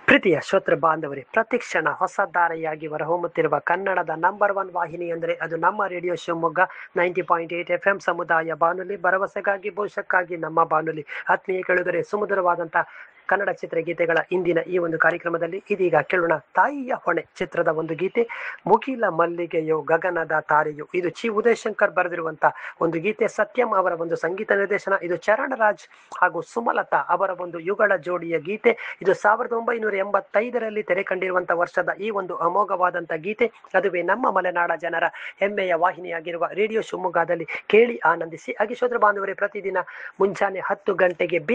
ಪ್ರೀತಿಯ ಶ್ರೋತೃ ಬಾಂಧವರೇ ಪ್ರತಿಕ್ಷಣ ಹೊಸ ಧಾರೆಯಾಗಿ ಹೊರಹೊಮ್ಮುತ್ತಿರುವ ಕನ್ನಡದ ನಂಬರ್ ಒನ್ ವಾಹಿನಿ ಅಂದರೆ ಅದು ನಮ್ಮ radio Shivamogga ninety point eight F M ಸಮುದಾಯ ಬಾನುಲಿ ಭರವಸೆಗಾಗಿ ಭವಿಷ್ಯಕ್ಕಾಗಿ ನಮ್ಮ ಬಾನುಲಿ ಆತ್ಮೀಯ ಕೆಳಗರೆ ಸುಮಧುರವಾದಂಥ ಕನ್ನಡ ಚಿತ್ರಗೀತೆಗಳ ಇಂದಿನ ಈ ಒಂದು ಕಾರ್ಯಕ್ರಮದಲ್ಲಿ ಇದೀಗ ಕೇಳೋಣ ತಾಯಿಯ ಹೊಣೆ ಚಿತ್ರದ ಒಂದು ಗೀತೆ ಮುಗಿಲ ಮಲ್ಲಿಗೆಯೋ ಗಗನದ ತಾರೆಯೋ ಇದು ಚಿ ಉದಯಶಂಕರ್ ಬರೆದಿರುವಂತ ಒಂದು ಗೀತೆ ಸತ್ಯಂ ಅವರ ಒಂದು ಸಂಗೀತ ನಿರ್ದೇಶನ ಇದು ಚರಣರಾಜ್ ಹಾಗೂ ಸುಮಲತಾ ಅವರ ಒಂದು ಯುಗಳ ಜೋಡಿಯ ಗೀತೆ ಇದು ಸಾವಿರದ ಒಂಬೈನೂರ ಎಂಬತ್ತೈದರಲ್ಲಿ ತೆರೆ ಕಂಡಿರುವಂತಹ ವರ್ಷದ ಈ ಒಂದು ಅಮೋಘವಾದಂಥ ಗೀತೆ ಅದುವೇ ನಮ್ಮ ಮಲೆನಾಡ ಜನರ ಹೆಮ್ಮೆಯ ವಾಹಿನಿಯಾಗಿರುವ ರೇಡಿಯೋ ಶಿವಮೊಗ್ಗದಲ್ಲಿ ಕೇಳಿ ಆನಂದಿಸಿ ಹಾಗೆ ಶ್ರೋತೃ ಬಾಂಧವರೇ ಪ್ರತಿದಿನ ಮುಂಜಾನೆ ಹತ್ತು ಗಂಟೆಗೆ